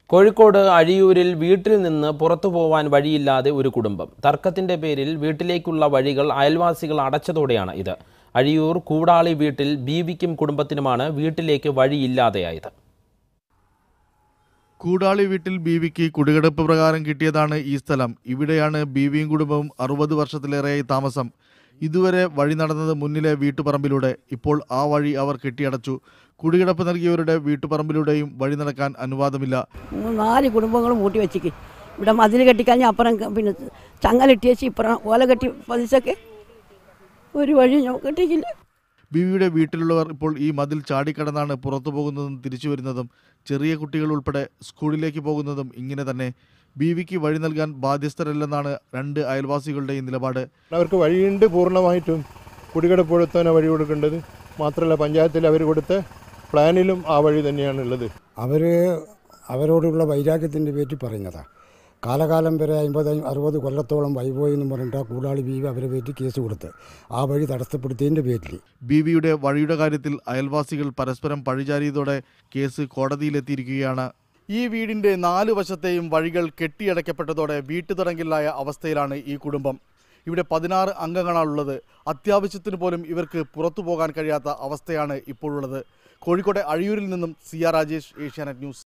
കോഴിക്കോട് അഴിയൂരിൽ വീട്ടിൽ നിന്ന് പുറത്തു പോവാൻ വഴിയില്ലാതെ ഒരു കുടുംബം തർക്കത്തിന്റെ പേരിൽ വീട്ടിലേക്കുള്ള വഴികൾ അയൽവാസികൾ അടച്ചതോടെയാണ് ഇത് അഴിയൂർ കൂടാളി വീട്ടിൽ ബീവിക്കും കുടുംബത്തിനുമാണ് വീട്ടിലേക്ക് വഴിയില്ലാതെയായത് കൂടാളി വീട്ടിൽ ബീവിക്ക് കുടികിടപ്പ് പ്രകാരം കിട്ടിയതാണ് ഈ സ്ഥലം ഇവിടെയാണ് ബീവിയും കുടുംബവും അറുപത് വർഷത്തിലേറെയായി താമസം ഇതുവരെ വഴി നടന്നത് മുന്നിലെ വീട്ടുപറമ്പിലൂടെ ഇപ്പോൾ ആ വഴി അവർ കെട്ടിയടച്ചു കുടികിടപ്പ് നൽകിയവരുടെ വീട്ടുപറമ്പിലൂടെയും വഴി നടക്കാൻ അനുവാദമില്ല മൂന്ന് നാല് കുടുംബങ്ങളും കൂട്ടി വെച്ചിക്ക് ഇവിടെ മതിൽ കെട്ടിക്കഴിഞ്ഞാൽ അപ്പുറം ക- പിന്നെ ചങ്ങലിട്ടി വെച്ച് ഇപ്പുറം ഓല കെട്ടി പതിച്ചൊക്കെ ഒരു വഴി ഞാൻ കെട്ടിക്കില്ല ബീവിയുടെ വീട്ടിലുള്ളവർ ഇപ്പോൾ ഈ മതിൽ ചാടിക്കടന്നാണ് പുറത്തു പോകുന്നതും തിരിച്ചു വരുന്നതും ചെറിയ കുട്ടികൾ ഉൾപ്പെടെ സ്കൂളിലേക്ക് പോകുന്നതും ഇങ്ങനെ തന്നെ ബീവിക്ക് വഴി നൽകാൻ ബാധ്യസ്ഥരല്ലെന്നാണ് രണ്ട് അയൽവാസികളുടെയും നിലപാട് അവർക്ക് വഴിയുണ്ട് പൂർണ്ണമായിട്ടും കുടികിടപ്പ് കൊടുത്തവനെ വഴി കൊടുക്കേണ്ടത് മാത്രമല്ല പഞ്ചായത്തിൽ അവർ കൊടുത്ത പ്ലാനിലും ആ വഴി തന്നെയാണ് ഉള്ളത് അവർ അവരോടുള്ള വൈരാഗ്യത്തിൻ്റെ പേരിൽ പറയുന്നതാണ് കാലകാലം വരെ അമ്പത് അറുപത് കൊല്ലത്തോളം വൈപോയി എന്ന് പറഞ്ഞിട്ട് ആ കൂടാളി ബീവി അവരെ പേരിൽ കേസ് കൊടുത്ത് ആ വഴി തടസ്സപ്പെടുത്തിയതിൻ്റെ പേരിൽ ബീവിയുടെ വഴിയുടെ കാര്യത്തിൽ അയൽവാസികൾ പരസ്പരം പഴിചാരിയതോടെ കേസ് കോടതിയിലെത്തിയിരിക്കുകയാണ് ഈ വീടിന്റെ നാല് വശത്തെയും വഴികൾ കെട്ടിയടയ്ക്കപ്പെട്ടതോടെ വീട്ടുതടങ്കിലായ അവസ്ഥയിലാണ് ഈ കുടുംബം ഇവിടെ പതിനാറ് അംഗങ്ങളാണുള്ളത് അത്യാവശ്യത്തിന് പോലും ഇവർക്ക് പുറത്തു പോകാൻ കഴിയാത്ത അവസ്ഥയാണ് ഇപ്പോഴുള്ളത് കോഴിക്കോട്ടെ അഴിയൂരിൽ നിന്നും C R Rajesh Asianet news